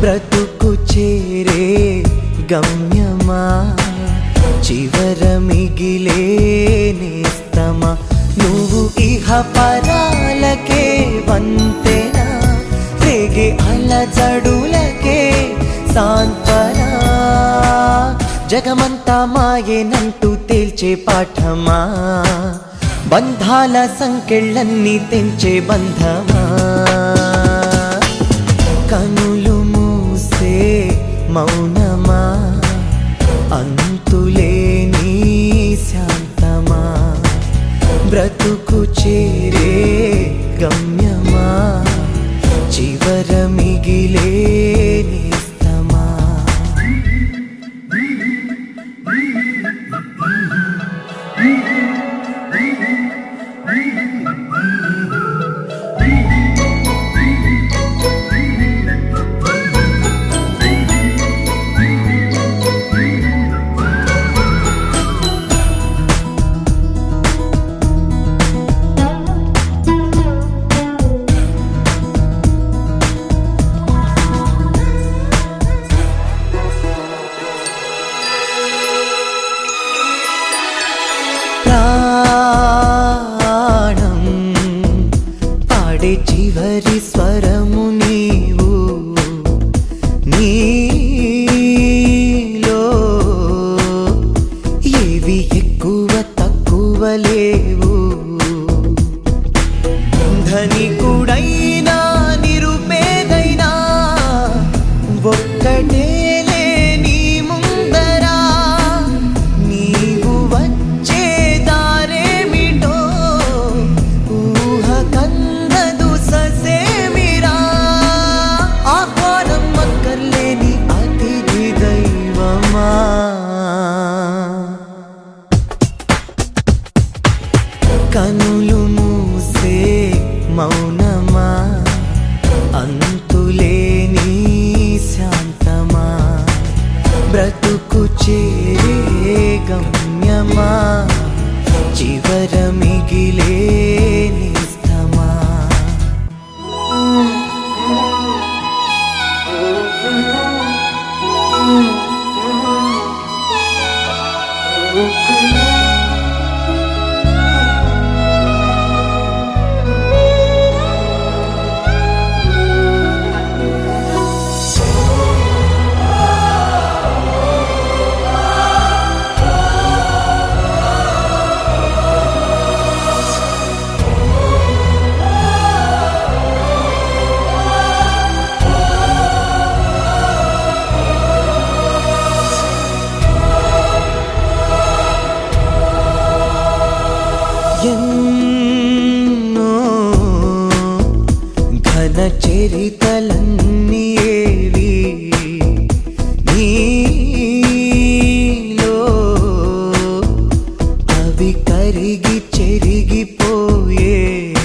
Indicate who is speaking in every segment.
Speaker 1: బ్రతుకు చేరే గమ్యమా చివర మిగిలే నేస్తమా నువ్వు ఇహ పరాలకే వంతెనా రేగే అలజడులకే సాంత్వనా జగమంతా మాయేనంటూ తేల్చే పాఠమా బంధాల సంకెళ్ళన్నీ తెంచే బంధమా కనులు మూసే మౌనమా అంతులేని శాంతమా బ్రతుకు చేరే గమ్యమా చివర మిగిలే నేస్తమా ప్రాణం పాడే చివరి స్వరము నీవు నీలో ఏవి ఎక్కువ తక్కువ లేవు ధనికుడైనా నిరుపేదైనా ఒక్కటేలే నీ ముందరా నీవు వచ్చే దారేమిటో ఊహ కందదు ససేమిరా ఆహ్వానం అక్కర్లేని అతిథి దైవమా కనులు మూసే మౌనమా అంతులేని శాంతమా బ్రతుకు చేరే గమ్యమా చివర మిగిలే నిస్తమా ఎన్నో ఘన చరితలన్నీ ఏవి నీలో అవి కరిగి చెరిగిపోయే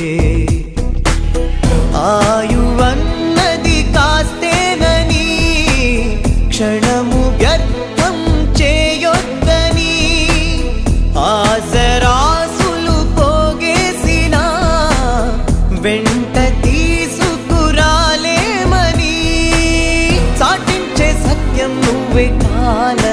Speaker 1: ఆయువన్నది కాస్తేనని క్షణము వ్యర్థం చేయొద్దని ఆసరాసులు పోగేసిన వెంట తీసుకురాలేమని సాటించే సత్యం నువ్వే కాల